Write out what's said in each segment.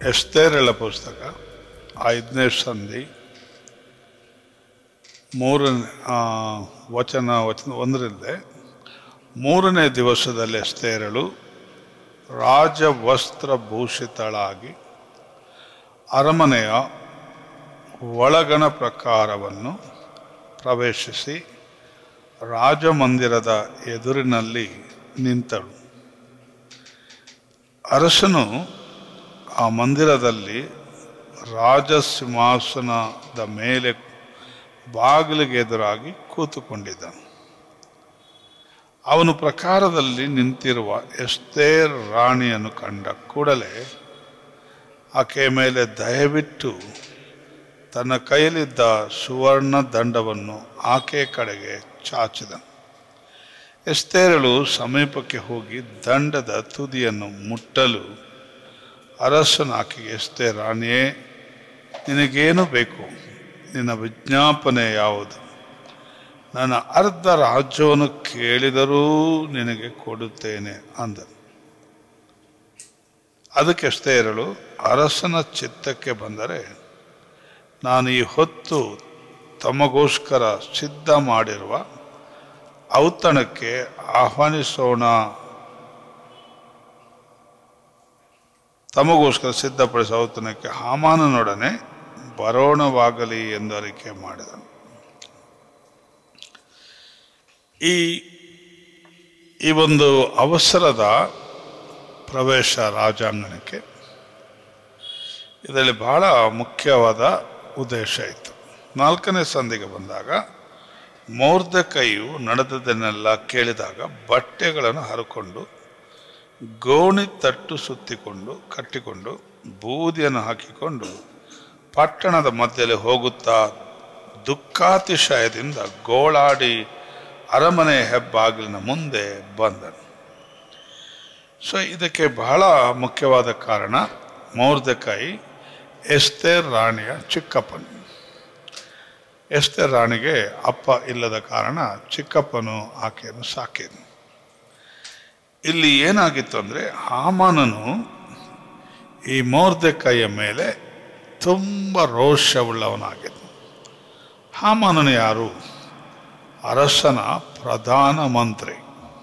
ಎಸ್ತೇರಳ ಪುಸ್ತಕ ಐದನೇ ಸಂಧಿ ಮೂರನೇ ಆ, ವಚನ ವಚನ ಒಂದರಿಂದ ಮೂರನೇ ದಿವಸದಲ್ಲಿ ಎಸ್ತೇರಳು ರಾಜವಸ್ತ್ರಭೂಷಿತಳಾಗಿ ಅರಮನೆಯ ಒಳಗಣ ಪ್ರಕಾರವನ್ನು ಪ್ರವೇಶಿಸಿ ರಾಜಮಂದಿರದ ಎದುರಿನಲ್ಲಿ ನಿಂತಳು ಅರಸನು ಆ ಮಂದಿರದಲ್ಲಿ ರಾಜಸಿಂಹಾಸನದ ಮೇಲೆ ಬಾಗಿಲಿಗೆ ಎದುರಾಗಿ ಕೂತುಕೊಂಡಿದ್ದನು ಅವನು ಪ್ರಕಾರದಲ್ಲಿ ನಿಂತಿರುವ ಎಸ್ತೇರ್ ರಾಣಿಯನ್ನು ಕಂಡ ಕೂಡಲೇ ಆಕೆಯ ಮೇಲೆ ದಯವಿಟ್ಟು ತನ್ನ ಕೈಯಲ್ಲಿದ್ದ ಸುವರ್ಣ ದಂಡವನ್ನು ಆಕೆಯ ಕಡೆಗೆ ಚಾಚಿದನು ಎಸ್ತೇರಳು ಸಮೀಪಕ್ಕೆ ಹೋಗಿ ದಂಡದ ತುದಿಯನ್ನು ಮುಟ್ಟಲು ಅರಸನ ಆಕೆಗೆ ಎಸ್ತೇ ರಾಣಿಯೇ ನಿನಗೇನು ಬೇಕು ನಿನ್ನ ವಿಜ್ಞಾಪನೆ ಯಾವುದು ನನ್ನ ಅರ್ಧ ರಾಜ್ಯವನ್ನು ಕೇಳಿದರೂ ನಿನಗೆ ಕೊಡುತ್ತೇನೆ ಅಂದನು ಅದಕ್ಕೆ ಎಸ್ತೇರಳು ಅರಸನ ಚಿತ್ತಕ್ಕೆ ಬಂದರೆ ನಾನು ಈ ಹೊತ್ತು ತಮಗೋಸ್ಕರ ಸಿದ್ಧ ಮಾಡಿರುವ ಔತಣಕ್ಕೆ ಆಹ್ವಾನಿಸೋಣ ತಮಗೋಸ್ಕರ ಸಿದ್ಧಪಡಿಸುವ ಔತಣಕ್ಕೆ ಹಾಮಾನನೊಡನೆ ಬರೋಣವಾಗಲಿ ಎಂದು ಅರಿಕೆ ಮಾಡಿದನು ಈ ಈ ಒಂದು ಅವಸರದ ಪ್ರವೇಶ ರಾಜಾಂಗಣಕ್ಕೆ ಇದರಲ್ಲಿ ಬಹಳ ಮುಖ್ಯವಾದ ಉದ್ದೇಶ ಇತ್ತು ನಾಲ್ಕನೇ ಸಂಧಿಗೆ ಬಂದಾಗ ಮೋರ್ದಕೈಯು ನಡೆದದನ್ನೆಲ್ಲ ಕೇಳಿದಾಗ ಬಟ್ಟೆಗಳನ್ನು ಹರಕೊಂಡು ಗೋಣಿ ತಟ್ಟು ಸುತ್ತಿಕೊಂಡು ಕಟ್ಟಿಕೊಂಡು ಬೂದಿಯನ್ನು ಹಾಕಿಕೊಂಡು ಪಟ್ಟಣದ ಮಧ್ಯದಲ್ಲಿ ಹೋಗುತ್ತಾ ದುಃಖಾತಿಶಯದಿಂದ ಗೋಳಾಡಿ ಅರಮನೆ ಹೆಬ್ಬಾಗಿಲಿನ ಮುಂದೆ ಬಂದನು ಸೊ ಇದಕ್ಕೆ ಬಹಳ ಮುಖ್ಯವಾದ ಕಾರಣ ಮೌರ್ದಕಾಯಿ ಎಸ್ತೇರ್ ರಾಣಿಯ ಚಿಕ್ಕಪ್ಪನು ಎಸ್ತೇರ್ ರಾಣಿಗೆ ಅಪ್ಪ ಇಲ್ಲದ ಕಾರಣ ಚಿಕ್ಕಪ್ಪನು ಆಕೆಯನ್ನು ಸಾಕಿದನು ಇಲ್ಲಿ ಏನಾಗಿತ್ತು ಅಂದರೆ ಹಾಮಾನನು ಈ ಮೌರ್ದಕಾಯಿಯ ಮೇಲೆ ತುಂಬ ರೋಷವುಳ್ಳವನಾಗಿದ್ದನು ಹಾಮಾನನು ಯಾರು ಅರಸನ ಪ್ರಧಾನ ಮಂತ್ರಿ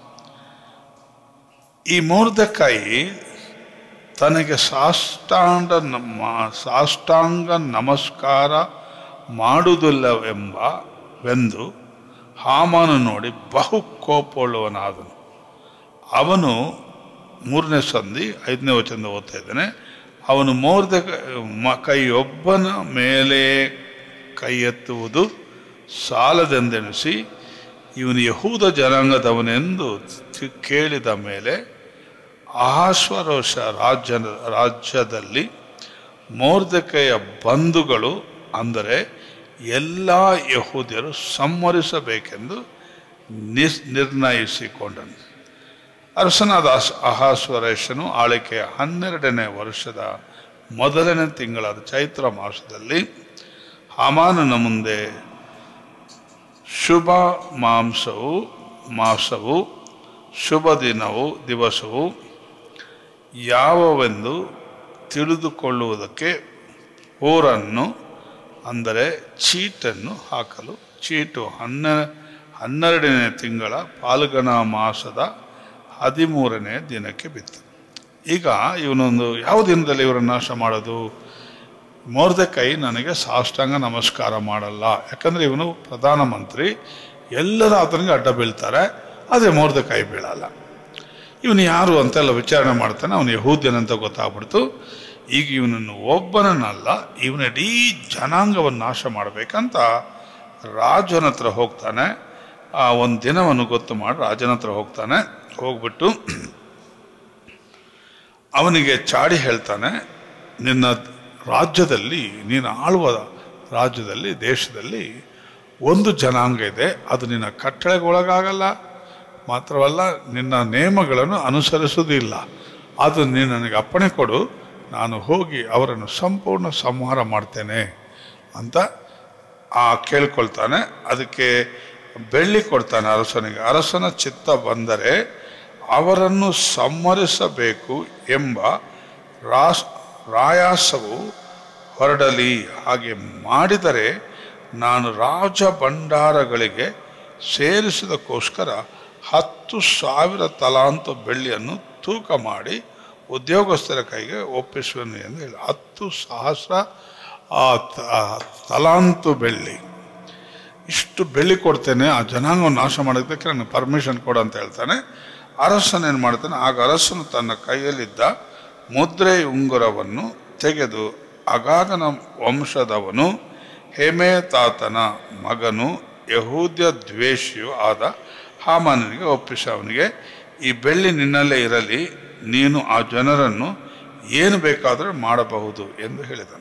ಈ ಮೂರ್ಧಕಾಯಿ ತನಗೆ ಸಾಷ್ಟಾಂಗ ನಮ್ಮ ಸಾಷ್ಟಾಂಗ ನಮಸ್ಕಾರ ಮಾಡುವುದಿಲ್ಲವೆಂಬ ವೆಂದು ಹಾಮಾನು ನೋಡಿ ಬಹು ಕೋಪವುಳ್ಳವನಾದನು ಅವನು ಮೂರನೇ ಸಂಧಿ ಐದನೇ ವಚನದ ಓದ್ತಾ ಇದ್ದಾನೆ ಅವನು ಮೋರ್ದ ಕೈಯೊಬ್ಬನ ಮೇಲೆ ಕೈ ಎತ್ತುವುದು ಸಾಲದೆಂದೆಣಿಸಿ ಇವನು ಯಹೂದ ಜನಾಂಗದವನೆಂದು ತಿ- ಕೇಳಿದ ಮೇಲೆ ಅಹಾಶ್ವರೋಷ ರಾಜ್ಯ ರಾಜ್ಯದಲ್ಲಿ ಮೋರ್ದಕೆಯ ಬಂಧುಗಳು ಅಂದರೆ ಎಲ್ಲ ಯಹೂದ್ಯರು ಸಂವರಿಸಬೇಕೆಂದು ನಿಸ್ ನಿರ್ಣಯಿಸಿಕೊಂಡನು ಅರಸನಾದ ಅಸ್- ಅಹಾಸ್ವರೇಶನು ಆಳಿಕೆಯ ಹನ್ನೆರಡನೇ ವರ್ಷದ ಮೊದಲನೇ ತಿಂಗಳಾದ ಚೈತ್ರ ಮಾಸದಲ್ಲಿ ಹಾಮಾನನ ಮುಂದೆ ಶುಭ ಮಾಂಸವು ಮಾಸವು ಶುಭ ದಿನವು ದಿವಸವು ಯಾವವೆಂದು ತಿಳಿದುಕೊಳ್ಳುವುದಕ್ಕೆ ಊರನ್ನು ಅಂದರೆ ಚೀಟನ್ನು ಹಾಕಲು ಚೀಟು ಹನ್ನೆ ಹನ್ನೆರಡನೇ ತಿಂಗಳ ಪಾಲ್ಗಣ ಮಾಸದ ಹದಿಮೂರನೇ ದಿನಕ್ಕೆ ಬಿತ್ತು ಈಗ ಇವನೊಂದು ಯಾವ ದಿನದಲ್ಲಿ ಇವರನ್ನು ನಾಶ ಮಾಡೋದು ಮೋರ್ದಕೈ ನನಗೆ ಸಾಷ್ಟಾಂಗ ನಮಸ್ಕಾರ ಮಾಡಲ್ಲ ಯಾಕಂದ್ರೆ ಇವನು ಪ್ರಧಾನಮಂತ್ರಿ ಎಲ್ಲರೂ ಆತನಿಗೆ ಅಡ್ಡ ಬೀಳ್ತಾರೆ ಅದೇ ಮೋರ್ದಕೈ ಬೀಳಲ್ಲ ಇವನು ಯಾರು ಅಂತೆಲ್ಲ ವಿಚಾರಣೆ ಮಾಡ್ತಾನೆ ಅವನು ಯಹೂದ್ಯನಂತ ಗೊತ್ತಾಗ್ಬಿಡ್ತು ಈಗ ಇವನನ್ನು ಒಬ್ಬನನ್ನಲ್ಲ ಇವನ ಇಡೀ ಜನಾಂಗವನ್ನು ನಾಶ ಮಾಡಬೇಕಂತ ರಾಜನ ಹತ್ರ ಹೋಗ್ತಾನೆ ಆ ಒಂದು ದಿನವನ್ನು ಗೊತ್ತು ಮಾಡಿ ರಾಜನ ಹತ್ರ ಹೋಗ್ತಾನೆ ಹೋಗ್ಬಿಟ್ಟು ಅವನಿಗೆ ಚಾಡಿ ಹೇಳ್ತಾನೆ ನಿನ್ನ ರಾಜ್ಯದಲ್ಲಿ ನೀನು ಆಳುವ ರಾಜ್ಯದಲ್ಲಿ ದೇಶದಲ್ಲಿ ಒಂದು ಜನಾಂಗ ಇದೆ ಅದು ನಿನ್ನ ಕಟ್ಟಳೆಗೆ ಒಳಗಾಗಲ್ಲ ಮಾತ್ರವಲ್ಲ ನಿನ್ನ ನೇಮಗಳನ್ನು ಅನುಸರಿಸುವುದಿಲ್ಲ ಅದು ನೀನು ನನಗೆ ಅಪ್ಪಣೆ ಕೊಡು ನಾನು ಹೋಗಿ ಅವರನ್ನು ಸಂಪೂರ್ಣ ಸಂಹಾರ ಮಾಡ್ತೇನೆ ಅಂತ ಆ ಕೇಳ್ಕೊಳ್ತಾನೆ ಅದಕ್ಕೆ ಬೆಳ್ಳಿ ಕೊಡ್ತಾನೆ ಅರಸನಿಗೆ ಅರಸನ ಚಿತ್ತ ಬಂದರೆ ಅವರನ್ನು ಸಂಹರಿಸಬೇಕು ಎಂಬ ರಾಸ್ ರಾಯಾಸವು ಹೊರಡಲಿ ಹಾಗೆ ಮಾಡಿದರೆ ನಾನು ರಾಜ ಭಂಡಾರಗಳಿಗೆ ಸೇರಿಸಿದಕ್ಕೋಸ್ಕರ ಹತ್ತು ಸಾವಿರ ತಲಾಂತು ಬೆಳ್ಳಿಯನ್ನು ತೂಕ ಮಾಡಿ ಉದ್ಯೋಗಸ್ಥರ ಕೈಗೆ ಒಪ್ಪಿಸುವೆನು ಎಂದು ಹೇಳಿ ಹತ್ತು ಸಹಸ್ರ ಆ ತ- ಆ ತಲಾಂತು ಬೆಳ್ಳಿ ಇಷ್ಟು ಬೆಳ್ಳಿ ಕೊಡ್ತೇನೆ ಆ ಜನಾಂಗವನ್ನು ನಾಶ ಮಾಡೋದಕ್ಕೆ ನನಗೆ ಪರ್ಮಿಷನ್ ಕೊಡು ಅಂತ ಹೇಳ್ತಾನೆ ಅರಸನ ಏನು ಮಾಡ್ತಾನೆ ಆಗ ಅರಸನು ತನ್ನ ಕೈಯಲ್ಲಿದ್ದ ಮುದ್ರೆ ಉಂಗುರವನ್ನು ತೆಗೆದು ಅಗಾಗನ ವಂಶದವನು ಹೇಮೇತಾತನ ಮಗನು ಯಹೂದ್ಯ ದ್ವೇಷಿಯೂ ಆದ ಹಾಮಾನನಿಗೆ ಒಪ್ಪಿಸಿ ಅವನಿಗೆ ಈ ಬೆಳ್ಳಿ ನಿನ್ನಲ್ಲೇ ಇರಲಿ ನೀನು ಆ ಜನರನ್ನು ಏನು ಬೇಕಾದರೂ ಮಾಡಬಹುದು ಎಂದು ಹೇಳಿದನು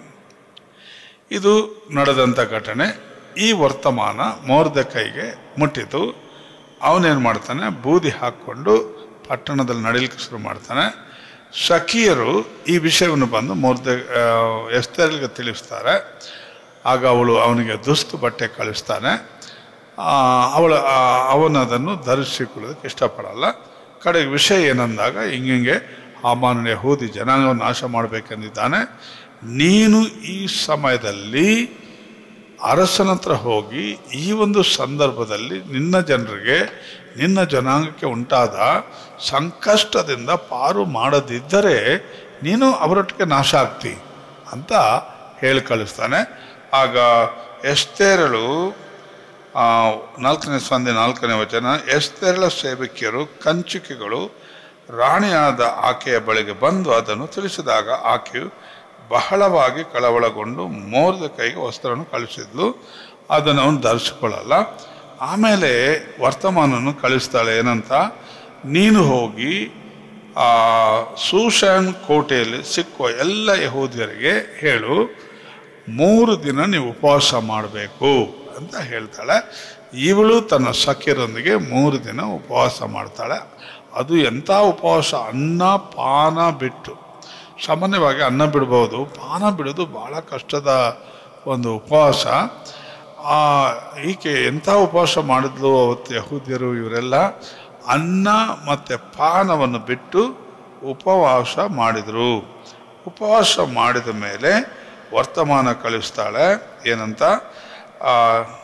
ಇದು ನಡೆದಂಥ ಘಟನೆ ಈ ವರ್ತಮಾನ ಕೈಗೆ ಮುಟ್ಟಿತು ಅವನೇನು ಮಾಡ್ತಾನೆ ಬೂದಿ ಹಾಕ್ಕೊಂಡು ಪಟ್ಟಣದಲ್ಲಿ ನಡೀಲಿಕ್ಕೆ ಶುರು ಮಾಡ್ತಾನೆ ಸಖಿಯರು ಈ ವಿಷಯವನ್ನು ಬಂದು ಮೋರ್ದ ಎಸ್ತರಿಗೆ ತಿಳಿಸ್ತಾರೆ ಆಗ ಅವಳು ಅವನಿಗೆ ದುಸ್ತು ಬಟ್ಟೆ ಕಳಿಸ್ತಾನೆ ಆ, ಅವಳು ಆ, ಅವನು ಅದನ್ನು ಧರಿಸಿಕೊಳ್ಳೋದಕ್ಕೆ ಇಷ್ಟಪಡಲ್ಲ ಕಡೆಗೆ ವಿಷಯ ಏನಂದಾಗ ಹಿಂಗಿಂಗೆ ಹಾಮಾನನ ಯಹೂದಿ ಜನಾಂಗವನ್ನು ನಾಶ ಮಾಡಬೇಕೆಂದಿದ್ದಾನೆ ನೀನು ಈ ಸಮಯದಲ್ಲಿ ಅರಸನ ಹತ್ರ ಹೋಗಿ ಈ ಒಂದು ಸಂದರ್ಭದಲ್ಲಿ ನಿನ್ನ ಜನರಿಗೆ ನಿನ್ನ ಜನಾಂಗಕ್ಕೆ ಉಂಟಾದ ಸಂಕಷ್ಟದಿಂದ ಪಾರು ಮಾಡದಿದ್ದರೆ ನೀನು ಅವರೊಟ್ಟಿಗೆ ನಾಶ ಆಗ್ತಿ ಅಂತ ಹೇಳಿ ಕಳಿಸ್ತಾನೆ ಆಗ ಎಸ್ತೇರಳು ಆ, ನಾಲ್ಕನೇ ಸಂಧಿ ನಾಲ್ಕನೇ ವಚನ ಎಸ್ತೇರಳ ಸೇವಕಿಯರು ಕಂಚುಕಿಗಳು ರಾಣಿಯಾದ ಆಕೆಯ ಬಳಿಗೆ ಬಂದು ಅದನ್ನು ತಿಳಿಸಿದಾಗ ಆಕೆಯು ಬಹಳವಾಗಿ ಕಳವಳಗೊಂಡು ಮೋರ್ದ ಕೈಗೆ ವಸ್ತ್ರವನ್ನು ಕಳಿಸಿದ್ಲು ಅದನ್ನು ಅವನು ಧರಿಸಿಕೊಳ್ಳಲ್ಲ ಆಮೇಲೆ ವರ್ತಮಾನವನ್ನು ಕಳಿಸ್ತಾಳೆ ಏನಂತ ನೀನು ಹೋಗಿ ಆ ಸೂಷನ್ ಕೋಟೆಯಲ್ಲಿ ಸಿಕ್ಕುವ ಎಲ್ಲ ಯಹೂದ್ಯರಿಗೆ ಹೇಳು ಮೂರು ದಿನ ನೀವು ಉಪವಾಸ ಮಾಡಬೇಕು ಅಂತ ಹೇಳ್ತಾಳೆ ಇವಳು ತನ್ನ ಸಖ್ಯರೊಂದಿಗೆ ಮೂರು ದಿನ ಉಪವಾಸ ಮಾಡ್ತಾಳೆ ಅದು ಎಂಥ ಉಪವಾಸ ಅನ್ನ ಪಾನ ಬಿಟ್ಟು ಸಾಮಾನ್ಯವಾಗಿ ಅನ್ನ ಬಿಡ್ಬೋದು ಪಾನ ಬಿಡೋದು ಬಹಳ ಕಷ್ಟದ ಒಂದು ಉಪವಾಸ ಆ ಈಕೆ ಎಂಥ ಉಪವಾಸ ಮಾಡಿದ್ಲು ಅವತ್ತು ಯಹೂದ್ಯರು ಇವರೆಲ್ಲ ಅನ್ನ ಮತ್ತು ಪಾನವನ್ನು ಬಿಟ್ಟು ಉಪವಾಸ ಮಾಡಿದರು ಉಪವಾಸ ಮಾಡಿದ ಮೇಲೆ ವರ್ತಮಾನ ಕಳಿಸ್ತಾಳೆ ಏನಂತ ಆ,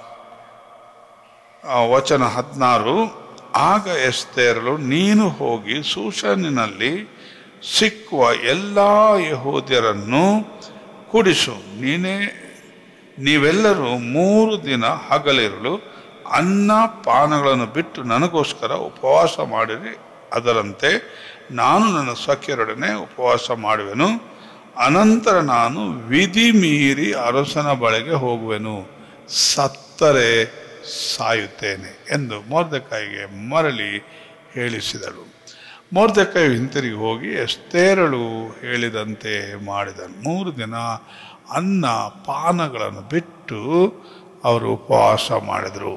ಆ, ವಚನ ಹದಿನಾರು ಆಗ ಎಸ್ತೇರಲು ನೀನು ಹೋಗಿ ಸೂಷನಿನಲ್ಲಿ ಸಿಕ್ಕುವ ಎಲ್ಲ ಯಹೂದ್ಯರನ್ನು ಕೂಡಿಸು ನೀನೇ ನೀವೆಲ್ಲರೂ ಮೂರು ದಿನ ಹಗಲಿರಲು ಅನ್ನ ಪಾನಗಳನ್ನು ಬಿಟ್ಟು ನನಗೋಸ್ಕರ ಉಪವಾಸ ಮಾಡಿರಿ ಅದರಂತೆ ನಾನು ನನ್ನ ಸಖ್ಯರೊಡನೆ ಉಪವಾಸ ಮಾಡುವೆನು ಅನಂತರ ನಾನು ವಿಧಿ ಮೀರಿ ಅರಸನ ಬಳಿಗೆ ಹೋಗುವೆನು ಸತ್ತರೆ ಸಾಯುತ್ತೇನೆ ಎಂದು ಮೋರ್ದಕಾಯಿಗೆ ಮರಳಿ ಹೇಳಿಸಿದಳು ಮೋರ್ದಕಾಯಿ ಹಿಂತಿರುಗಿ ಹೋಗಿ ಎಸ್ತೇರಳು ಹೇಳಿದಂತೆ ಮಾಡಿದನು ಮೂರು ದಿನ ಅನ್ನ ಪಾನಗಳನ್ನು ಬಿಟ್ಟು ಅವರು ಉಪವಾಸ ಮಾಡಿದರು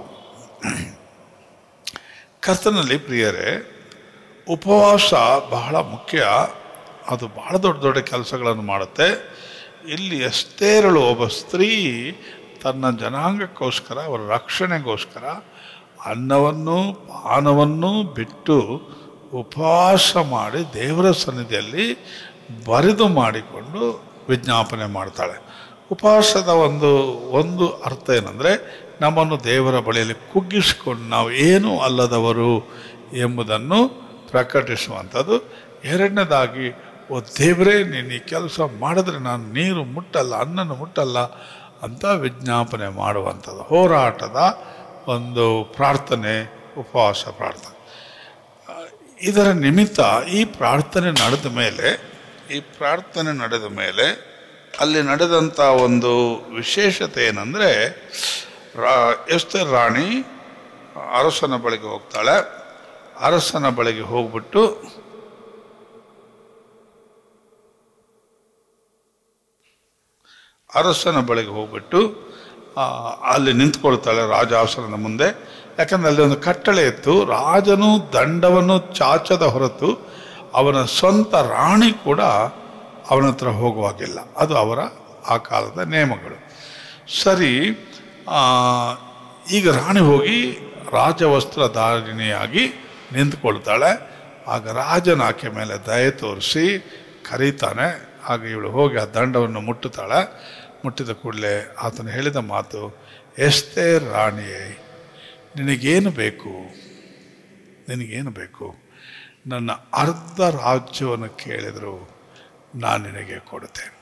ಕರ್ತನಲ್ಲಿ ಪ್ರಿಯರೇ ಉಪವಾಸ ಬಹಳ ಮುಖ್ಯ ಅದು ಬಹಳ ದೊಡ್ಡ ದೊಡ್ಡ ಕೆಲಸಗಳನ್ನು ಮಾಡುತ್ತೆ ಇಲ್ಲಿ ಎಸ್ತೇರಳು ಒಬ್ಬ ಸ್ತ್ರೀ ತನ್ನ ಜನಾಂಗಕ್ಕೋಸ್ಕರ ಅವರ ರಕ್ಷಣೆಗೋಸ್ಕರ ಅನ್ನವನ್ನು ಪಾನವನ್ನು ಬಿಟ್ಟು ಉಪವಾಸ ಮಾಡಿ ದೇವರ ಸನ್ನಿಧಿಯಲ್ಲಿ ಬರೆದು ಮಾಡಿಕೊಂಡು ವಿಜ್ಞಾಪನೆ ಮಾಡ್ತಾಳೆ ಉಪವಾಸದ ಒಂದು ಒಂದು ಅರ್ಥ ಏನಂದರೆ ನಮ್ಮನ್ನು ದೇವರ ಬಳಿಯಲ್ಲಿ ಕುಗ್ಗಿಸಿಕೊಂಡು ನಾವು ಏನೂ ಅಲ್ಲದವರು ಎಂಬುದನ್ನು ಪ್ರಕಟಿಸುವಂಥದ್ದು ಎರಡನೇದಾಗಿ ಓ ದೇವರೇ ನೀನು ಈ ಕೆಲಸ ಮಾಡಿದ್ರೆ ನಾನು ನೀರು ಮುಟ್ಟಲ್ಲ ಅನ್ನನ್ನು ಮುಟ್ಟಲ್ಲ ಅಂತ ವಿಜ್ಞಾಪನೆ ಮಾಡುವಂಥದ್ದು ಹೋರಾಟದ ಒಂದು ಪ್ರಾರ್ಥನೆ ಉಪವಾಸ ಪ್ರಾರ್ಥನೆ ಆ, ಇದರ ನಿಮಿತ್ತ ಈ ಪ್ರಾರ್ಥನೆ ನಡೆದ ಮೇಲೆ ಈ ಪ್ರಾರ್ಥನೆ ನಡೆದ ಮೇಲೆ ಅಲ್ಲಿ ನಡೆದಂಥ ಒಂದು ವಿಶೇಷತೆ ಏನಂದರೆ ರಾ ಎಸ್ತರ್ ರಾಣಿ ಅರಸನ ಬಳಿಗೆ ಹೋಗ್ತಾಳೆ ಅರಸನ ಬಳಿಗೆ ಹೋಗ್ಬಿಟ್ಟು ಅರಸನ ಬಳಿಗೆ ಹೋಗ್ಬಿಟ್ಟು ಆ, ಅಲ್ಲಿ ನಿಂತ್ಕೊಳ್ತಾಳೆ ರಾಜಾಸನದ ಮುಂದೆ ಯಾಕಂದ್ರೆ ಅಲ್ಲಿ ಒಂದು ಕಟ್ಟಳೆ ಇತ್ತು ರಾಜನು ದಂಡವನ್ನು ಚಾಚದ ಹೊರತು ಅವನ ಸ್ವಂತ ರಾಣಿ ಕೂಡ ಅವನ ಹತ್ರ ಹೋಗುವಾಗಿಲ್ಲ ಅದು ಅವರ ಆ ಕಾಲದ ನಿಯಮಗಳು ಸರಿ ಆ, ಈಗ ರಾಣಿ ಹೋಗಿ ರಾಜವಸ್ತ್ರಧಾರಿಣಿಯಾಗಿ ನಿಂತ್ಕೊಳ್ತಾಳೆ ಆಗ ರಾಜನ ಆಕೆ ಮೇಲೆ ದಯೆ ತೋರಿಸಿ ಕರೀತಾನೆ ಆಗ ಇವಳು ಹೋಗಿ ಆ ದಂಡವನ್ನು ಮುಟ್ಟುತ್ತಾಳೆ ಮುಟ್ಟಿದ ಕೂಡಲೇ ಆತನು ಹೇಳಿದ ಮಾತು ಎಷ್ಟೇ ರಾಣಿಯೇ ನಿನಗೇನು ಬೇಕು ನಿನಗೇನು ಬೇಕು ನನ್ನ ಅರ್ಧ ರಾಜ್ಯವನ್ನು ಕೇಳಿದರೂ ನಾನು ನಿನಗೆ ಕೊಡುತ್ತೇನೆ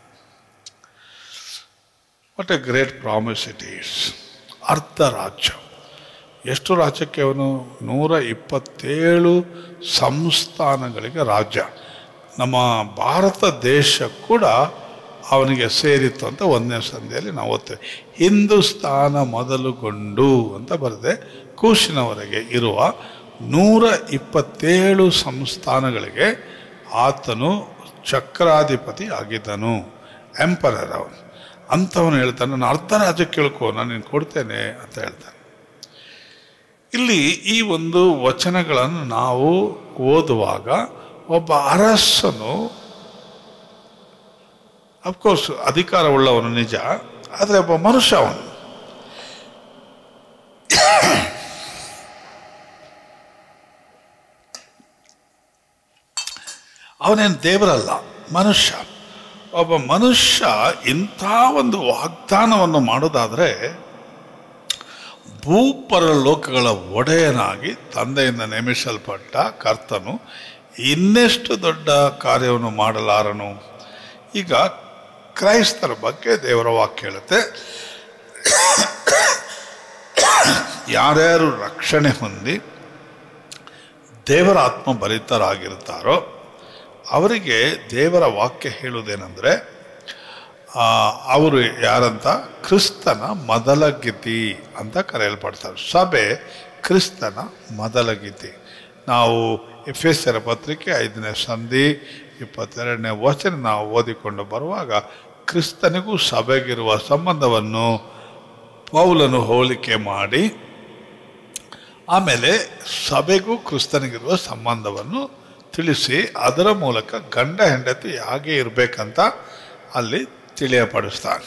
what a great promise it is ಅರ್ಧ ರಾಜ್ಯ ಎಷ್ಟು ರಾಜ್ಯಕ್ಕೆ ಅವನು ನೂರ ಇಪ್ಪತ್ತೇಳು ಸಂಸ್ಥಾನಗಳಿಗೆ ರಾಜ್ಯ ನಮ್ಮ ಭಾರತ ದೇಶ ಕೂಡ ಅವನಿಗೆ ಸೇರಿತ್ತು ಅಂತ ಒಂದನೇ ಸಂಧಿಯಲ್ಲಿ ನಾವು ಓದ್ತೇವೆ ಹಿಂದೂಸ್ತಾನ ಮೊದಲುಗೊಂಡು ಅಂತ ಬರೆದೆ ಕೂಶಿನವರೆಗೆ ಇರುವ ನೂರ ಇಪ್ಪತ್ತೇಳು ಸಂಸ್ಥಾನಗಳಿಗೆ ಆತನು ಚಕ್ರಾಧಿಪತಿ ಆಗಿದ್ದನು ಎಂಪರರ್ ಅವನು ಅಂಥವನು ಹೇಳ್ತಾನೆ ನಾನು ಅರ್ಧ ರಾಜ್ಯ ಕೇಳ್ಕೊ ನಾನು ನಿನ್ಗೆ ಕೊಡ್ತೇನೆ ಅಂತ ಹೇಳ್ತಾನೆ ಇಲ್ಲಿ ಈ ಒಂದು ವಚನಗಳನ್ನು ನಾವು ಓದುವಾಗ ಒಬ್ಬ ಅರಸನು ಅಫ್ಕೋರ್ಸ್ ಅಧಿಕಾರವುಳ್ಳವನು ನಿಜ ಆದರೆ ಒಬ್ಬ ಮನುಷ್ಯ ಅವನು ಅವನೇನು ದೇವರಲ್ಲ ಮನುಷ್ಯ ಒಬ್ಬ ಮನುಷ್ಯ ಇಂಥ ಒಂದು ವಾಗ್ದಾನವನ್ನು ಮಾಡೋದಾದರೆ ಭೂಪರ ಲೋಕಗಳ ಒಡೆಯನಾಗಿ ತಂದೆಯಿಂದ ನೇಮಿಸಲ್ಪಟ್ಟ ಕರ್ತನು ಇನ್ನೆಷ್ಟು ದೊಡ್ಡ ಕಾರ್ಯವನ್ನು ಮಾಡಲಾರನು ಈಗ ಕ್ರೈಸ್ತರ ಬಗ್ಗೆ ದೇವರ ವಾಕ್ಯ ಹೇಳುತ್ತೆ ಯಾರ್ಯಾರು ರಕ್ಷಣೆ ಹೊಂದಿ ದೇವರ ಆತ್ಮ ಭರಿತರಾಗಿರ್ತಾರೋ ಅವರಿಗೆ ದೇವರ ವಾಕ್ಯ ಹೇಳುವುದೇನೆಂದರೆ ಆ, ಅವರು ಯಾರಂತ ಕ್ರಿಸ್ತನ ಮೊದಲ ಗಿತಿ ಅಂತ ಕರೆಯಲ್ಪಡ್ತಾರೆ ಸಭೆ ಕ್ರಿಸ್ತನ ಮೊದಲ ಗಿತಿ ನಾವು ಎಫ್ ಎಸ್ ಎರ ಪತ್ರಿಕೆ ಐದನೇ ಸಂಧಿ ಇಪ್ಪತ್ತೆರಡನೇ ವಚನ ನಾವು ಓದಿಕೊಂಡು ಬರುವಾಗ ಕ್ರಿಸ್ತನಿಗೂ ಸಭೆಗಿರುವ ಸಂಬಂಧವನ್ನು ಪೌಲನು ಹೋಲಿಕೆ ಮಾಡಿ ಆಮೇಲೆ ಸಭೆಗೂ ಕ್ರಿಸ್ತನಿಗಿರುವ ಸಂಬಂಧವನ್ನು ತಿಳಿಸಿ ಅದರ ಮೂಲಕ ಗಂಡ ಹೆಂಡತಿ ಹಾಗೆ ಇರಬೇಕಂತ ಅಲ್ಲಿ ತಿಳಿಯಪಡಿಸ್ತಾನೆ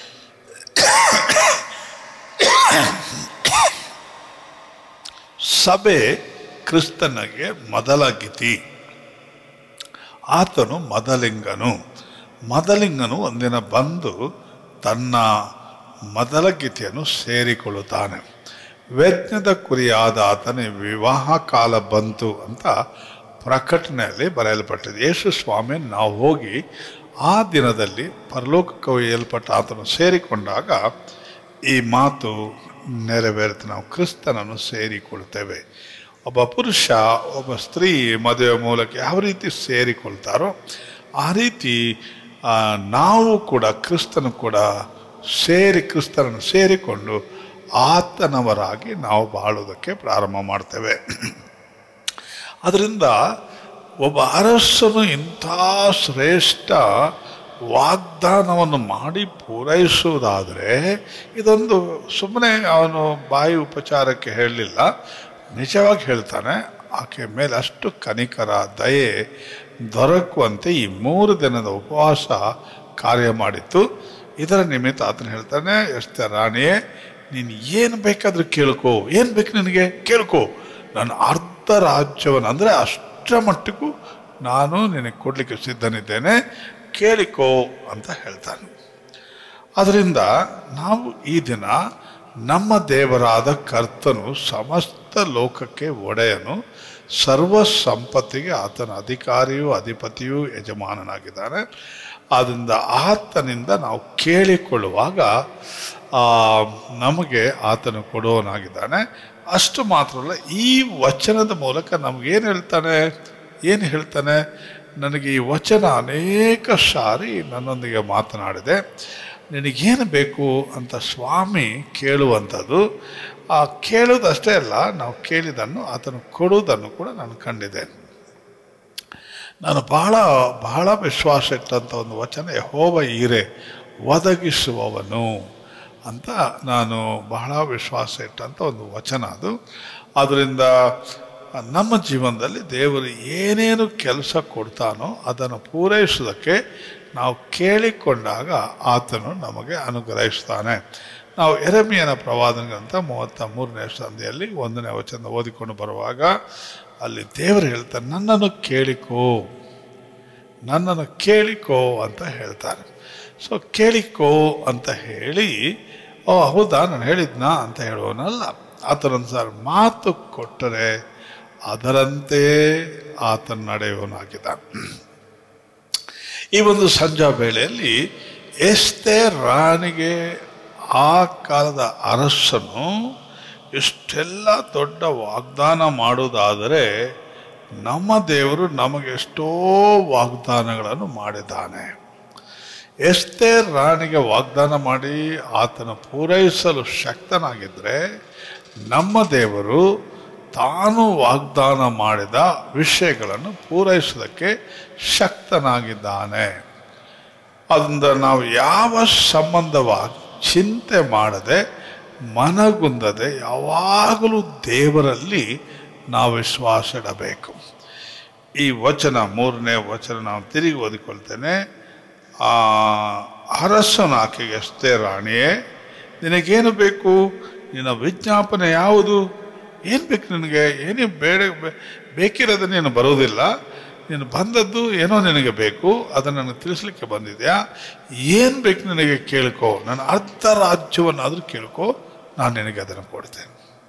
ಸಭೆ ಕ್ರಿಸ್ತನಿಗೆ ಮೊದಲ ಗಿತಿ ಆತನು ಮೊದಲಿಂಗನು ಮೊದಲಿಂಗನು ಒಂದಿನ ಬಂದು ತನ್ನ ಮೊದಲ ಗೀತೆಯನ್ನು ಸೇರಿಕೊಳ್ಳುತ್ತಾನೆ ವೇಜ್ಞದ ಕುರಿಯಾದ ಆತನ ವಿವಾಹ ಕಾಲ ಬಂತು ಅಂತ ಪ್ರಕಟಣೆಯಲ್ಲಿ ಬರೆಯಲ್ಪಟ್ಟಿದೆ ಯೇಸು ಸ್ವಾಮಿ ನಾವು ಹೋಗಿ ಆ ದಿನದಲ್ಲಿ ಪರಲೋಕಕ್ಕೆ ಒಯ್ಯಲ್ಪಟ್ಟ ಆತನು ಸೇರಿಕೊಂಡಾಗ ಈ ಮಾತು ನೆರವೇರುತ್ತೆ ನಾವು ಕ್ರಿಸ್ತನನ್ನು ಸೇರಿಕೊಳ್ತೇವೆ ಒಬ್ಬ ಪುರುಷ ಒಬ್ಬ ಸ್ತ್ರೀ ಮದುವೆ ಮೂಲಕ ಯಾವ ರೀತಿ ಸೇರಿಕೊಳ್ತಾರೋ ಆ ರೀತಿ ಆ, ನಾವು ಕೂಡ ಕ್ರಿಸ್ತನು ಕೂಡ ಸೇರಿ ಕ್ರಿಸ್ತನನ್ನು ಸೇರಿಕೊಂಡು ಆತನವರಾಗಿ ನಾವು ಬಾಳುವುದಕ್ಕೆ ಪ್ರಾರಂಭ ಮಾಡ್ತೇವೆ ಅದರಿಂದ ಒಬ್ಬ ಅರಸನು ಇಂಥ ಶ್ರೇಷ್ಠ ವಾಗ್ದಾನವನ್ನು ಮಾಡಿ ಪೂರೈಸುವುದಾದರೆ ಇದೊಂದು ಸುಮ್ಮನೆ ಅವನು ಬಾಯಿ ಉಪಚಾರಕ್ಕೆ ಹೇಳಲಿಲ್ಲ ನಿಜವಾಗಿ ಹೇಳ್ತಾನೆ ಆಕೆ ಮೇಲೆ ಅಷ್ಟು ಕನಿಕರ ದಯೆ ದೊರಕುವಂತೆ ಈ ಮೂರು ದಿನದ ಉಪವಾಸ ಕಾರ್ಯ ಮಾಡಿತ್ತು ಇದರ ನಿಮಿತ್ತ ಆತನು ಹೇಳ್ತಾನೆ ಎಷ್ಟೇ ರಾಣಿಯೇ ನೀನು ಏನು ಬೇಕಾದ್ರೂ ಕೇಳ್ಕೋ ಏನು ಬೇಕು ನಿನಗೆ ಕೇಳ್ಕೋ ನಾನು ಅರ್ಧ ರಾಜ್ಯವನ್ನು ಅಂದರೆ ಅಷ್ಟರ ಮಟ್ಟಿಗೂ ನಾನು ನಿನಗೆ ಕೊಡಲಿಕ್ಕೆ ಸಿದ್ಧನಿದ್ದೇನೆ ಕೇಳಿಕೋ ಅಂತ ಹೇಳ್ತಾನೆ ಅದರಿಂದ ನಾವು ಈ ದಿನ ನಮ್ಮ ದೇವರಾದ ಕರ್ತನು ಸಮಸ್ತ ಲೋಕಕ್ಕೆ ಒಡೆಯನು ಸರ್ವ ಸಂಪತ್ತಿಗೆ ಆತನ ಅಧಿಕಾರಿಯೂ ಅಧಿಪತಿಯೂ ಯಜಮಾನನಾಗಿದ್ದಾನೆ ಆದ್ದರಿಂದ ಆತನಿಂದ ನಾವು ಕೇಳಿಕೊಳ್ಳುವಾಗ ಆ, ನಮಗೆ ಆತನು ಕೊಡುವನಾಗಿದ್ದಾನೆ ಅಷ್ಟು ಮಾತ್ರ ಅಲ್ಲ ಈ ವಚನದ ಮೂಲಕ ನಮಗೇನು ಹೇಳ್ತಾನೆ ಏನು ಹೇಳ್ತಾನೆ ನನಗೆ ಈ ವಚನ ಅನೇಕ ಸಾರಿ ನನ್ನೊಂದಿಗೆ ಮಾತನಾಡಿದೆ ನಿನಗೇನು ಬೇಕು ಅಂತ ಸ್ವಾಮಿ ಕೇಳುವಂಥದ್ದು ಆ ಕೇಳುವುದಷ್ಟೇ ಅಲ್ಲ ನಾವು ಕೇಳಿದನ್ನು ಆತನು ಕೊಡುವುದನ್ನು ಕೂಡ ನಾನು ಕಂಡಿದ್ದೇನೆ ನಾನು ಬಹಳ ಬಹಳ ವಿಶ್ವಾಸ ಇಟ್ಟಂಥ ಒಂದು ವಚನ ಯಹೋವ ಈರೆ ಒದಗಿಸುವವನು ಅಂತ ನಾನು ಬಹಳ ವಿಶ್ವಾಸ ಇಟ್ಟಂಥ ಒಂದು ವಚನ ಅದು ಅದರಿಂದ ನಮ್ಮ ಜೀವನದಲ್ಲಿ ದೇವರು ಏನೇನು ಕೆಲಸ ಕೊಡ್ತಾನೋ ಅದನ್ನು ಪೂರೈಸೋದಕ್ಕೆ ನಾವು ಕೇಳಿಕೊಂಡಾಗ ಆತನು ನಮಗೆ ಅನುಗ್ರಹಿಸ್ತಾನೆ ನಾವು ಎರೆಮಿಯನ ಪ್ರವಾದನೆಗಳಂತ ಮೂವತ್ತ ಮೂರನೇ ಸಂಧಿಯಲ್ಲಿ ಒಂದನೇ ವಚನ ಓದಿಕೊಂಡು ಬರುವಾಗ ಅಲ್ಲಿ ದೇವರು ಹೇಳ್ತಾನೆ ನನ್ನನ್ನು ಕೇಳಿಕೋ ನನ್ನನ್ನು ಕೇಳಿಕೋ ಅಂತ ಹೇಳ್ತಾರೆ ಸೊ ಕೇಳಿಕೋ ಅಂತ ಹೇಳಿ ಓ ಹೌದಾ ನಾನು ಹೇಳಿದ್ನಾ ಅಂತ ಹೇಳುವನಲ್ಲ ಆತನನುಸಾರ ಮಾತು ಕೊಟ್ಟರೆ ಅದರಂತೆ ಆತನ ನಡೆಯುವನಾಗಿದ್ದಾನೆ ಈ ಒಂದು ಸಂಜಾ ವೇಳೆಯಲ್ಲಿ ಎಷ್ಟೇ ರಾಣಿಗೆ ಆ ಕಾಲದ ಅರಸನು ಇಷ್ಟೆಲ್ಲ ದೊಡ್ಡ ವಾಗ್ದಾನ ಮಾಡುವುದಾದರೆ ನಮ್ಮ ದೇವರು ನಮಗೆ ಎಷ್ಟೋ ವಾಗ್ದಾನಗಳನ್ನು ಮಾಡಿದ್ದಾನೆ ಎಷ್ಟೇ ರಾಣಿಗೆ ವಾಗ್ದಾನ ಮಾಡಿ ಆತನ ಪೂರೈಸಲು ಶಕ್ತನಾಗಿದ್ದರೆ ನಮ್ಮ ದೇವರು ತಾನು ವಾಗ್ದಾನ ಮಾಡಿದ ವಿಷಯಗಳನ್ನು ಪೂರೈಸೋದಕ್ಕೆ ಶಕ್ತನಾಗಿದ್ದಾನೆ ಅದರಿಂದ ನಾವು ಯಾವ ಸಂಬಂಧವಾಗಿ ಚಿಂತೆ ಮಾಡದೆ ಮನಗುಂದದೆ ಯಾವಾಗಲೂ ದೇವರಲ್ಲಿ ನಾವು ವಿಶ್ವಾಸ ಇಡಬೇಕು ಈ ವಚನ ಮೂರನೇ ವಚನ ನಾವು ತಿರುಗಿ ಓದಿಕೊಳ್ತೇನೆ ಆ ಅರಸನ ಆಕೆಗೆ ಎಷ್ಟೇ ರಾಣಿಯೇ ನಿನಗೇನು ಬೇಕು ನಿನ್ನ ವಿಜ್ಞಾಪನೆ ಯಾವುದು ಏನು ಬೇಕು ನಿನಗೆ ಏನೇ ಬೇಡ ಬೇ- ಬೇಕಿರೋದು ನೀನು ಬರೋದಿಲ್ಲ ನೀನು ಬಂದದ್ದು ಏನೋ ನಿನಗೆ ಬೇಕು ಅದನ್ನು ನನಗೆ ತಿಳಿಸ್ಲಿಕ್ಕೆ ಬಂದಿದ್ಯಾ ಏನು ಬೇಕು ನಿನಗೆ ಕೇಳ್ಕೊ ನನ್ನ ಅರ್ಧ ರಾಜ್ಯವನ್ನಾದರೂ ಕೇಳ್ಕೊ ನಾನು ನಿನಗೆ ಅದನ್ನು ಕೊಡ್ತೇನೆ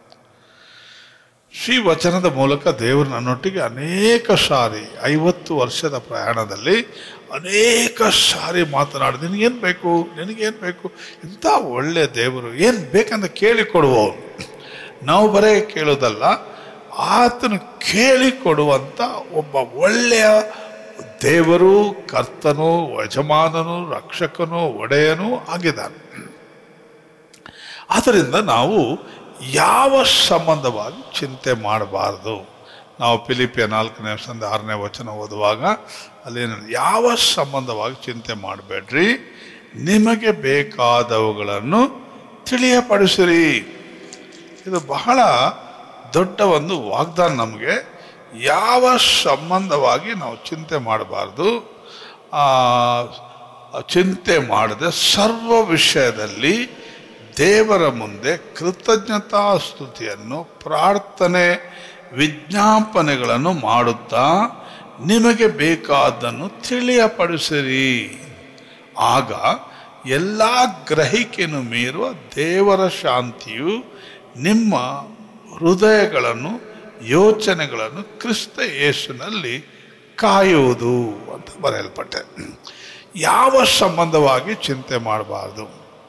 ಶ್ರೀ ವಚನದ ಮೂಲಕ ದೇವರು ನನ್ನೊಟ್ಟಿಗೆ ಅನೇಕ ಸಾರಿ ಐವತ್ತು ವರ್ಷದ ಪ್ರಯಾಣದಲ್ಲಿ ಅನೇಕ ಸಾರಿ ಮಾತನಾಡಿ ನಿನಗೇನು ಬೇಕು ನಿನಗೇನು ಬೇಕು ಇಂಥ ಒಳ್ಳೆಯ ದೇವರು ಏನು ಬೇಕಂತ ಕೇಳಿಕೊಡುವವನು ನಾವು ಬರೇ ಕೇಳೋದಲ್ಲ ಆತನು ಕೇಳಿಕೊಡುವಂಥ ಒಬ್ಬ ಒಳ್ಳೆಯ ದೇವರು ಕರ್ತನು ಯಜಮಾನನು ರಕ್ಷಕನು ಒಡೆಯನೂ ಆಗಿದ್ದಾನೆ ಆದ್ದರಿಂದ ನಾವು ಯಾವ ಸಂಬಂಧವಾಗಿ ಚಿಂತೆ ಮಾಡಬಾರ್ದು ನಾವು ಫಿಲಿಪಿಯ ನಾಲ್ಕನೇ ಸಂದ ಆರನೇ ವಚನ ಓದುವಾಗ ಅಲ್ಲೇನು ಯಾವ ಸಂಬಂಧವಾಗಿ ಚಿಂತೆ ಮಾಡಬೇಡ್ರಿ ನಿಮಗೆ ಬೇಕಾದವುಗಳನ್ನು ತಿಳಿಯಪಡಿಸಿರಿ ಇದು ಬಹಳ ದೊಡ್ಡ ಒಂದು ವಾಗ್ದಾನ ನಮಗೆ ಯಾವ ಸಂಬಂಧವಾಗಿ ನಾವು ಚಿಂತೆ ಮಾಡಬಾರ್ದು ಆ, ಚಿಂತೆ ಮಾಡದೆ ಸರ್ವ ವಿಷಯದಲ್ಲಿ ದೇವರ ಮುಂದೆ ಕೃತಜ್ಞತಾ ಸ್ತುತಿಯನ್ನು ಪ್ರಾರ್ಥನೆ ವಿಜ್ಞಾಪನೆಗಳನ್ನು ಮಾಡುತ್ತಾ ನಿಮಗೆ ಬೇಕಾದ್ದನ್ನು ತಿಳಿಯಪಡಿಸಿರಿ ಆಗ ಎಲ್ಲ ಗ್ರಹಿಕೆಯನ್ನು ಮೀರುವ ದೇವರ ಶಾಂತಿಯು ನಿಮ್ಮ ಹೃದಯಗಳನ್ನು ಯೋಚನೆಗಳನ್ನು ಕ್ರಿಸ್ತ ಯೇಸುನಲ್ಲಿ ಕಾಯುವುದು ಅಂತ ಬರೆಯಲ್ಪಟ್ಟೆ ಯಾವ ಸಂಬಂಧವಾಗಿ ಚಿಂತೆ ಮಾಡಬಾರ್ದು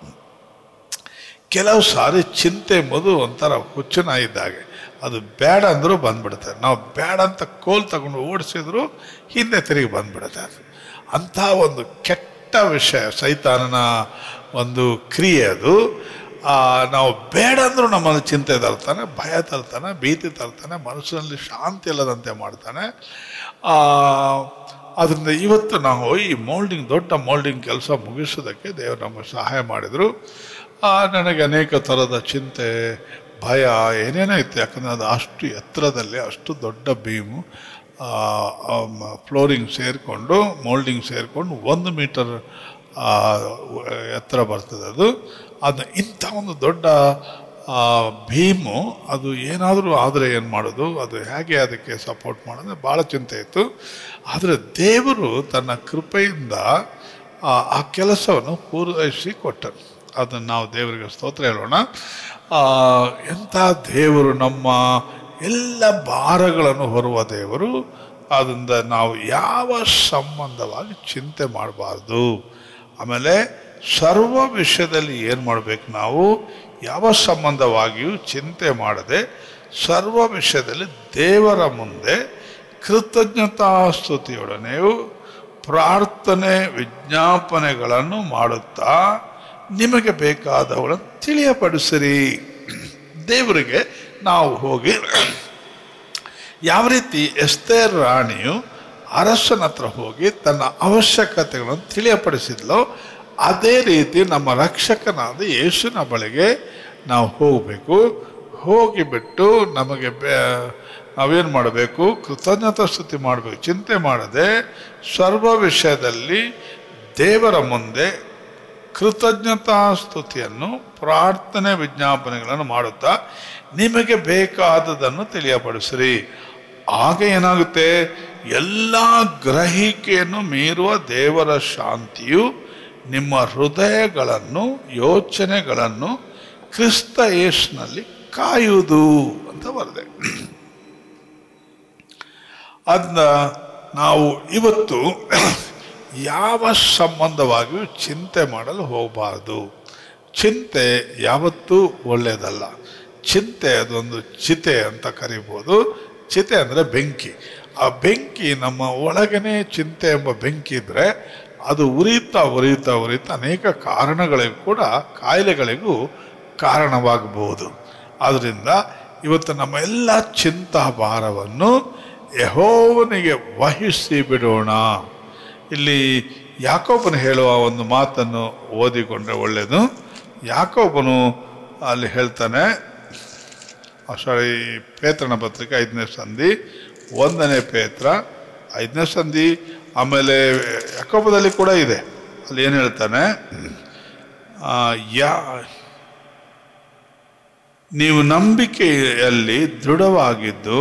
ಕೆಲವು ಸಾರಿ ಚಿಂತೆ ಎಂಬುದು ಒಂಥರ ಹುಚ್ಚುನ ಇದ್ದಾಗೆ ಅದು ಬೇಡ ಅಂದರೂ ಬಂದ್ಬಿಡುತ್ತೆ ನಾವು ಬೇಡ ಅಂತ ಕೋಲ್ ತಗೊಂಡು ಓಡಿಸಿದ್ರು ಹಿಂದೆ ತಿರುಗಿ ಬಂದ್ಬಿಡುತ್ತೆ ಅದು ಅಂಥ ಒಂದು ಕೆಟ್ಟ ವಿಷಯ ಸೈತಾನನ ಒಂದು ಕ್ರಿಯೆ ಅದು ಆ, ನಾವು ಬೇಡ ಅಂದರೂ ನಮ್ಮಲ್ಲಿ ಚಿಂತೆ ತರ್ತಾನೆ ಭಯ ತರ್ತಾನೆ ಭೀತಿ ತರ್ತಾನೆ ಮನಸ್ಸಿನಲ್ಲಿ ಶಾಂತಿ ಇಲ್ಲದಂತೆ ಮಾಡ್ತಾನೆ ಆ, ಅದರಿಂದ ಇವತ್ತು ನಾವು ಈ ಮೋಲ್ಡಿಂಗ್ ದೊಡ್ಡ ಮೋಲ್ಡಿಂಗ್ ಕೆಲಸ ಮುಗಿಸೋದಕ್ಕೆ ದೇವರು ನಮಗೆ ಸಹಾಯ ಮಾಡಿದರು ಆ, ನನಗೆ ಅನೇಕ ಥರದ ಚಿಂತೆ ಭಯ ಏನೇನೋ ಇತ್ತು ಯಾಕಂದರೆ ಅದು ಅಷ್ಟು ಎತ್ತರದಲ್ಲಿ ಅಷ್ಟು ದೊಡ್ಡ ಬೀಮು ಫ್ಲೋರಿಂಗ್ ಸೇರಿಕೊಂಡು ಮೋಲ್ಡಿಂಗ್ ಸೇರಿಕೊಂಡು ಒಂದು ಮೀಟರ್ ಆ, ಎತ್ತರ ಬರ್ತದೆ ಅದು ಅದು ಇಂಥ ಒಂದು ದೊಡ್ಡ ಆ, ಭೀಮು ಅದು ಏನಾದರೂ ಆದರೆ ಏನು ಮಾಡೋದು ಅದು ಹೇಗೆ ಅದಕ್ಕೆ ಸಪೋರ್ಟ್ ಮಾಡೋದು ಭಾಳ ಚಿಂತೆ ಇತ್ತು ಆದರೆ ದೇವರು ತನ್ನ ಕೃಪೆಯಿಂದ ಆ ಆ ಕೆಲಸವನ್ನು ಪೂರೈಸಿ ಕೊಟ್ಟನು ಅದನ್ನು ನಾವು ದೇವರಿಗೆ ಸ್ತೋತ್ರ ಹೇಳೋಣ ಆ, ಎಂಥ ದೇವರು ನಮ್ಮ ಎಲ್ಲ ಭಾರಗಳನ್ನು ಹೊರುವ ದೇವರು ಆದ್ದರಿಂದ ನಾವು ಯಾವ ಸಂಬಂಧವಾಗಿ ಚಿಂತೆ ಮಾಡಬಾರ್ದು ಆಮೇಲೆ ಸರ್ವ ವಿಷಯದಲ್ಲಿ ಏನು ಮಾಡಬೇಕು ನಾವು ಯಾವ ಸಂಬಂಧವಾಗಿಯೂ ಚಿಂತೆ ಮಾಡದೆ ಸರ್ವ ವಿಷಯದಲ್ಲಿ ದೇವರ ಮುಂದೆ ಕೃತಜ್ಞತಾ ಸ್ತುತಿಯೊಡನೆಯೂ ಪ್ರಾರ್ಥನೆ ವಿಜ್ಞಾಪನೆಗಳನ್ನು ಮಾಡುತ್ತಾ ನಿಮಗೆ ಬೇಕಾದವುಗಳನ್ನು ತಿಳಿಯಪಡಿಸಿರಿ ದೇವರಿಗೆ ನಾವು ಹೋಗಿ ಯಾವ ರೀತಿ ಎಸ್ತೇರ್ ರಾಣಿಯು ಅರಸನ ಹತ್ರ ಹೋಗಿ ತನ್ನ ಅವಶ್ಯಕತೆಗಳನ್ನು ತಿಳಿಯಪಡಿಸಿದ್ಲೋ ಅದೇ ರೀತಿ ನಮ್ಮ ರಕ್ಷಕನಾದ ಯೇಸುನ ಬಳಿಗೆ ನಾವು ಹೋಗಬೇಕು ಹೋಗಿಬಿಟ್ಟು ನಮಗೆ ಬೇ ನಾವೇನು ಮಾಡಬೇಕು ಕೃತಜ್ಞತಾ ಸ್ತುತಿ ಮಾಡಬೇಕು ಚಿಂತೆ ಮಾಡದೆ ಸರ್ವ ವಿಷಯದಲ್ಲಿ ದೇವರ ಮುಂದೆ ಕೃತಜ್ಞತಾ ಸ್ತುತಿಯನ್ನು ಪ್ರಾರ್ಥನೆ ವಿಜ್ಞಾಪನೆಗಳನ್ನು ಮಾಡುತ್ತಾ ನಿಮಗೆ ಬೇಕಾದದನ್ನು ತಿಳಿಯಪಡಿಸಿರಿ ಆಗ ಏನಾಗುತ್ತೆ ಎಲ್ಲ ಗ್ರಹಿಕೆಯನ್ನು ಮೀರುವ ದೇವರ ಶಾಂತಿಯು ನಿಮ್ಮ ಹೃದಯಗಳನ್ನು ಯೋಚನೆಗಳನ್ನು ಕ್ರಿಸ್ತ ಯೇಸುನಲ್ಲಿ ಕಾಯುವುದು ಅಂತ ಬರೆದೆ ಅದನ್ನ ನಾವು ಇವತ್ತು ಯಾವ ಸಂಬಂಧವಾಗಿಯೂ ಚಿಂತೆ ಮಾಡಲು ಹೋಗಬಾರ್ದು ಚಿಂತೆ ಯಾವತ್ತೂ ಒಳ್ಳೆಯದಲ್ಲ ಚಿಂತೆ ಅದೊಂದು ಚಿತೆ ಅಂತ ಕರಿಬೋದು ಚಿತೆ ಅಂದರೆ ಬೆಂಕಿ ಆ ಬೆಂಕಿ ನಮ್ಮ ಒಳಗನೆ ಚಿಂತೆ ಎಂಬ ಬೆಂಕಿ ಇದ್ದರೆ ಅದು ಉರಿಯುತ್ತಾ ಉರಿಯುತ್ತಾ ಉರಿಯುತ್ತಾ ಅನೇಕ ಕಾರಣಗಳಿಗೂ ಕೂಡ ಕಾಯಿಲೆಗಳಿಗೂ ಕಾರಣವಾಗಬಹುದು ಆದ್ದರಿಂದ ಇವತ್ತು ನಮ್ಮ ಎಲ್ಲ ಚಿಂತಾ ಭಾರವನ್ನು ಯಹೋವನಿಗೆ ವಹಿಸಿ ಬಿಡೋಣ ಇಲ್ಲಿ ಯಾಕೋಬನು ಹೇಳುವ ಒಂದು ಮಾತನ್ನು ಓದಿಕೊಂಡ್ರೆ ಒಳ್ಳೆಯದು ಯಾಕೋಬನು ಅಲ್ಲಿ ಹೇಳ್ತಾನೆ ಸಾರಿ ಪೇತ್ರನ ಪತ್ರಿಕೆ ಐದನೇ ಸಂಧಿ ಒಂದನೇ ಪೇತ್ರ ಐದನೇ ಸಂಧಿ ಆಮೇಲೆ ಯಾಕೋಬದಲ್ಲಿ ಕೂಡ ಇದೆ ಅಲ್ಲಿ ಏನು ಹೇಳ್ತಾನೆ ಆ, ಯಾ ನೀವು ನಂಬಿಕೆಯಲ್ಲಿ ದೃಢವಾಗಿದ್ದು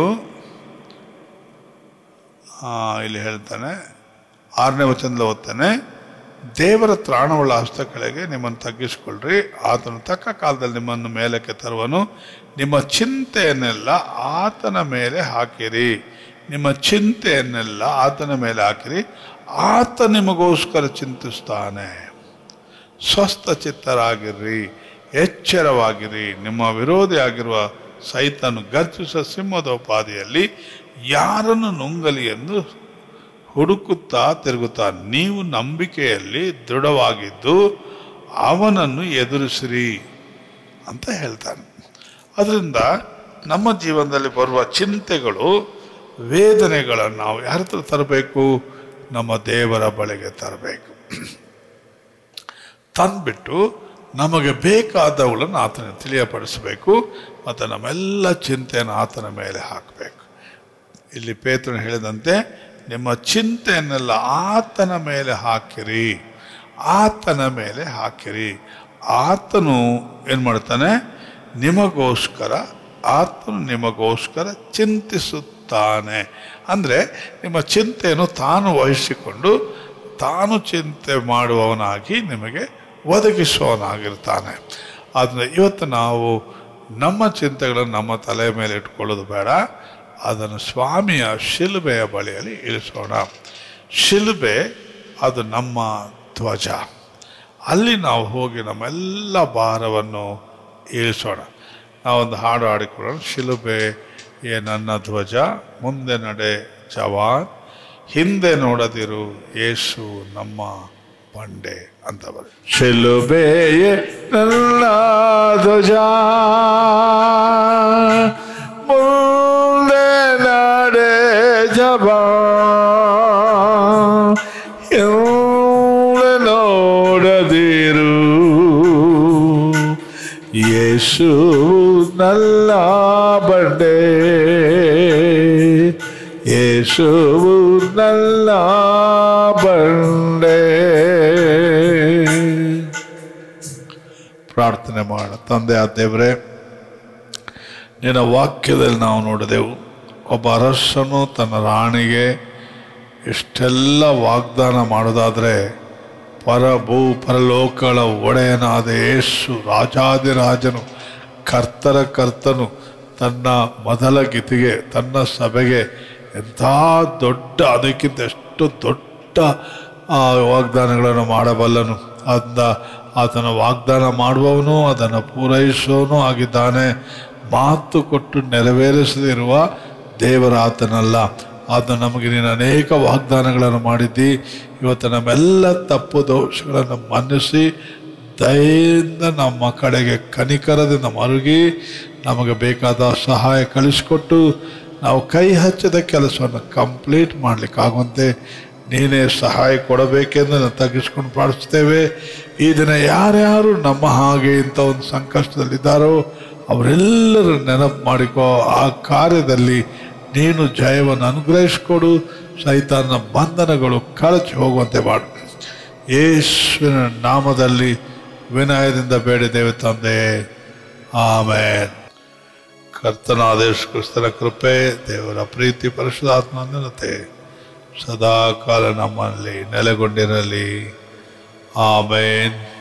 ಆ, ಇಲ್ಲಿ ಹೇಳ್ತಾನೆ ಆರನೇ ವಚನದಲ್ಲಿ ಓದ್ತಾನೆ ದೇವರ ತ್ರಾಣವುಳ್ಳ ಹಸ್ತಗಳಿಗೆ ನಿಮ್ಮನ್ನು ತಗ್ಗಿಸಿಕೊಳ್ಳ್ರಿ ಆತನು ತಕ್ಕ ಕಾಲದಲ್ಲಿ ನಿಮ್ಮನ್ನು ಮೇಲಕ್ಕೆ ತರುವನು ನಿಮ್ಮ ಚಿಂತೆಯನ್ನೆಲ್ಲ ಆತನ ಮೇಲೆ ಹಾಕಿರಿ ನಿಮ್ಮ ಚಿಂತೆಯನ್ನೆಲ್ಲ ಆತನ ಮೇಲೆ ಹಾಕಿರಿ ಆತ ನಿಮಗೋಸ್ಕರ ಚಿಂತಿಸ್ತಾನೆ ಸ್ವಸ್ಥ ಚಿತ್ತರಾಗಿರ್ರಿ ಎಚ್ಚರವಾಗಿರಿ ನಿಮ್ಮ ವಿರೋಧಿಯಾಗಿರುವ ಸೈತನು ಗರ್ಜಿಸುವ ಸಿಂಹದ ಉಪಾದಿಯಲ್ಲಿ ಯಾರನ್ನು ನುಂಗಲಿ ಎಂದು ಹುಡುಕುತ್ತಾ ತಿರುಗುತ್ತಾ ನೀವು ನಂಬಿಕೆಯಲ್ಲಿ ದೃಢವಾಗಿದ್ದು ಅವನನ್ನು ಎದುರಿಸಿರಿ ಅಂತ ಹೇಳ್ತಾನೆ ಅದರಿಂದ ನಮ್ಮ ಜೀವನದಲ್ಲಿ ಬರುವ ಚಿಂತೆಗಳು ವೇದನೆಗಳನ್ನು ನಾವು ಯಾರ ಹತ್ರ ತರಬೇಕು ನಮ್ಮ ದೇವರ ಬಳಿಗೆ ತರಬೇಕು ತಂದ್ಬಿಟ್ಟು ನಮಗೆ ಬೇಕಾದವುಗಳನ್ನು ಆತನ ತಿಳಿಯಪಡಿಸಬೇಕು ಮತ್ತು ನಮ್ಮೆಲ್ಲ ಚಿಂತೆಯನ್ನು ಆತನ ಮೇಲೆ ಹಾಕಬೇಕು ಇಲ್ಲಿ ಪೇತ್ರನು ಹೇಳಿದಂತೆ ನಿಮ್ಮ ಚಿಂತೆಯನ್ನೆಲ್ಲ ಆತನ ಮೇಲೆ ಹಾಕಿರಿ ಆತನ ಮೇಲೆ ಹಾಕಿರಿ ಆತನು ಏನು ಮಾಡ್ತಾನೆ ನಿಮಗೋಸ್ಕರ ಆತನು ನಿಮಗೋಸ್ಕರ ಚಿಂತಿಸುತ್ತಾನೆ ಅಂದರೆ ನಿಮ್ಮ ಚಿಂತೆಯನ್ನು ತಾನು ವಹಿಸಿಕೊಂಡು ತಾನು ಚಿಂತೆ ಮಾಡುವವನಾಗಿ ನಿಮಗೆ ಒದಗಿಸುವವನಾಗಿರ್ತಾನೆ ಆದರೆ ಇವತ್ತು ನಾವು ನಮ್ಮ ಚಿಂತೆಗಳನ್ನು ನಮ್ಮ ತಲೆಯ ಮೇಲೆ ಇಟ್ಕೊಳ್ಳೋದು ಬೇಡ ಅದನ್ನು ಸ್ವಾಮಿಯ ಶಿಲುಬೆಯ ಬಳಿಯಲ್ಲಿ ಇಳಿಸೋಣ ಶಿಲುಬೆ ಅದು ನಮ್ಮ ಧ್ವಜ ಅಲ್ಲಿ ನಾವು ಹೋಗಿ ನಮ್ಮೆಲ್ಲ ಭಾರವನ್ನು ಇಳಿಸೋಣ ನಾವೊಂದು ಹಾಡು ಹಾಡಿಕೊಳ್ಳೋಣ ಶಿಲುಬೆ ಏ ನನ್ನ ಧ್ವಜ ಮುಂದೆ ನಡೆ ಜವಾನ್ ಹಿಂದೆ ನೋಡದಿರು ಏಸು ನಮ್ಮ ಬಂಡೆ ಅಂತ ಬರ ಶಿಲುಬೆಯೇ ನನ್ನ ಧ್ವಜ ಮುಂದೆ ನಡೆ ಜವಾ ಹಿಂದೆ ನೋಡದಿರು ಯೇಸು ನಲ್ಲ ಬಂಡೆ ಯೇಸು ನಲ್ಲ ಬಂಡೆ ಪ್ರಾರ್ಥನೆ ಮಾಡ ತಂದೆ ಆ ದೇವರೇ ನಿನ್ನ ವಾಕ್ಯದಲ್ಲಿ ನಾವು ನೋಡಿದೆವು ಒಬ್ಬ ಅರಸನು ತನ್ನ ರಾಣಿಗೆ ಇಷ್ಟೆಲ್ಲ ವಾಗ್ದಾನ ಮಾಡೋದಾದರೆ ಪರಭೂ ಪರಲೋಕಗಳ ಒಡೆಯನಾದ ಯೇಸು ರಾಜಾದಿರಾಜನು ಕರ್ತರ ಕರ್ತನು ತನ್ನ ಮೊದಲ ಗೀತೆಗೆ ತನ್ನ ಸಭೆಗೆ ಎಂಥ ದೊಡ್ಡ ಅದಕ್ಕಿಂತ ಎಷ್ಟು ದೊಡ್ಡ ಆ, ವಾಗ್ದಾನಗಳನ್ನು ಮಾಡಬಲ್ಲನು ಅದನ್ನ ಆತನ ವಾಗ್ದಾನ ಮಾಡುವವನು ಅದನ್ನು ಪೂರೈಸುವವನು ಆಗಿದ್ದಾನೆ ಮಾತು ಕೊಟ್ಟು ನೆರವೇರಿಸದಿರುವ ದೇವರ ಆತನಲ್ಲ ಆತ ನಮಗೆ ನೀನು ಅನೇಕ ವಾಗ್ದಾನಗಳನ್ನು ಮಾಡಿದ್ದಿ ಇವತ್ತು ನಮ್ಮೆಲ್ಲ ತಪ್ಪು ದೋಷಗಳನ್ನು ಮನ್ನಿಸಿ ದಯೆಯಿಂದ ನಮ್ಮ ಕಡೆಗೆ ಕನಿಕರದಿಂದ ಮರುಗಿ ನಮಗೆ ಬೇಕಾದ ಸಹಾಯ ಕಳಿಸಿಕೊಟ್ಟು ನಾವು ಕೈ ಹಚ್ಚದ ಕೆಲಸವನ್ನು ಕಂಪ್ಲೀಟ್ ಮಾಡಲಿಕ್ಕಾಗುವಂತೆ ನೀನೇ ಸಹಾಯ ಕೊಡಬೇಕೆಂದು ನಾವು ತಗ್ಗಿಸ್ಕೊಂಡು ಪ್ರಾರ್ಥಿಸ್ತೇವೆ ಈ ದಿನ ಯಾರ್ಯಾರು ನಮ್ಮ ಹಾಗೆ ಇಂಥ ಒಂದು ಸಂಕಷ್ಟದಲ್ಲಿದ್ದಾರೋ ಅವರೆಲ್ಲರೂ ನೆನಪು ಮಾಡಿಕೋ ಆ ಕಾರ್ಯದಲ್ಲಿ ನೀನು ಜಯವನ್ನು ಅನುಗ್ರಹಿಸಿಕೊಡು ಸೈತಾನ ಬಂಧನಗಳು ಕಳಚಿ ಹೋಗುವಂತೆ ಮಾಡು ಯೇಸುವಿನ ನಾಮದಲ್ಲಿ ವಿನಯದಿಂದ ಬೇಡಿದ್ದೇವೆ ತಂದೆ ಆಮೇನ್ ಕರ್ತನಾದ ಯೇಸು ಕ್ರಿಸ್ತನ ಕೃಪೆ ದೇವರ ಪ್ರೀತಿ ಪರಿಶುದ್ಧಾತ್ಮನತೆ ಸದಾಕಾಲ ನಮ್ಮಲ್ಲಿ ನೆಲೆಗೊಂಡಿರಲಿ ಆಮೇನ್